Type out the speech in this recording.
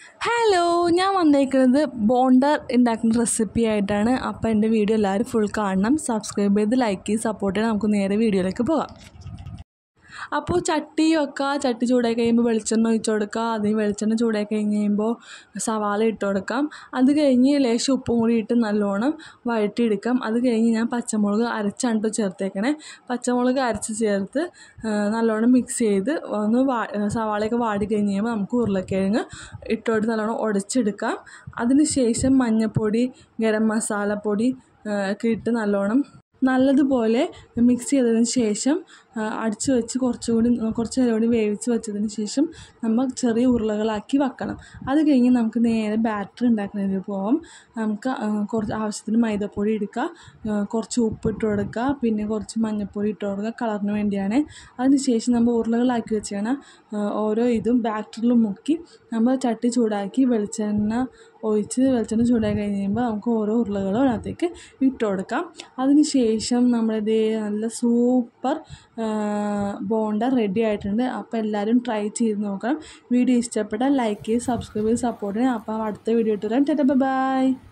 hello ഞാൻ വന്നേക്കുന്നത് ബോണ്ടർ ഉണ്ടാക്കുന്ന റെസിപ്പി ആയിട്ടാണ് അപ്പോൾ എൻ്റെ വീഡിയോ എല്ലാവരും ഫുൾ കാണണം സബ്സ്ക്രൈബ് ചെയ്ത് ലൈക്ക് ചെയ്ത് സപ്പോർട്ട് ചെയ്ത് നമുക്ക് നേരെ വീഡിയോയിലേക്ക് പോകാം അപ്പോൾ ചട്ടി വെക്കുക ചട്ടി ചൂടായി കഴിയുമ്പോൾ വെളിച്ചെണ്ണ ഒഴിച്ച് കൊടുക്കുക അതിന് വെളിച്ചെണ്ണ ചൂടായി കഴിഞ്ഞ് കഴിയുമ്പോൾ സവാള ഇട്ട് കൊടുക്കാം അത് കഴിഞ്ഞ് ലേശം ഉപ്പും കൂടി ഇട്ട് നല്ലോണം വഴറ്റിയെടുക്കാം അത് കഴിഞ്ഞ് ഞാൻ പച്ചമുളക് അരച്ചാണ് ട്ടോ ചേർത്തേക്കണേ പച്ചമുളക് അരച്ച് ചേർത്ത് ആ, നല്ലോണം മിക്സ് ചെയ്ത് ഒന്ന് വാ സവാളയൊക്കെ വാടി കഴിഞ്ഞ് കഴിയുമ്പോൾ നമുക്ക് ഉരുളക്കിഴങ്ങ് ഇട്ടോട്ട് നല്ലോണം ഉടച്ചെടുക്കാം അതിന് ശേഷം മഞ്ഞൾപ്പൊടി ഗരം മസാലപ്പൊടി ആ, ഒക്കെ ഇട്ട് നല്ലോണം നല്ലതുപോലെ മിക്സ് ചെയ്തതിന് ശേഷം ആ, അടിച്ച് വെച്ച് കുറച്ചുകൂടി കുറച്ച് നേരം കൂടി വേവിച്ച് വെച്ചതിന് ശേഷം നമ്മൾ ചെറിയ ഉരുളകളാക്കി വെക്കണം അത് കഴിഞ്ഞ് നമുക്ക് നേരെ ബാറ്റർ ഉണ്ടാക്കുന്നതിന് പോവാം നമുക്ക് ആ, കുറച്ച് ആവശ്യത്തിന് മൈദപ്പൊടി എടുക്കുക ആ, കുറച്ച് ഉപ്പ് ഇട്ട് കൊടുക്കുക പിന്നെ കുറച്ച് മഞ്ഞൾപ്പൊടി ഇട്ട് കൊടുക്കുക കളറിന് വേണ്ടിയാണ് അതിന് ശേഷം നമ്മൾ ഉരുളകളാക്കി വെച്ചാണ് ഓരോ ഇതും ബാറ്ററിൽ മുക്കി നമ്മൾ ചട്ടി ചൂടാക്കി വെളിച്ചെണ്ണ ഒഴിച്ച് വെളിച്ചെണ്ണ ചൂടായി കഴിഞ്ഞ് കഴിയുമ്പോൾ നമുക്ക് ഓരോ ഉരുളകളും അതിനകത്തേക്ക് ഇട്ട് കൊടുക്കാം അതിന് ശേഷം നമ്മളിത് നല്ല സൂപ്പർ ബോണ്ട റെഡി ആയിട്ടുണ്ട് അപ്പോൾ എല്ലാവരും ട്രൈ ചെയ്ത് നോക്കണം വീഡിയോ ഇഷ്ടപ്പെട്ടാൽ ലൈക്ക് ചെയ്ത് സബ്സ്ക്രൈബ് ചെയ്ത് സപ്പോർട്ട് ചെയ്യണം അപ്പോൾ അടുത്ത വീഡിയോ ഇട്ട് വരാം ടാറ്റ ബൈ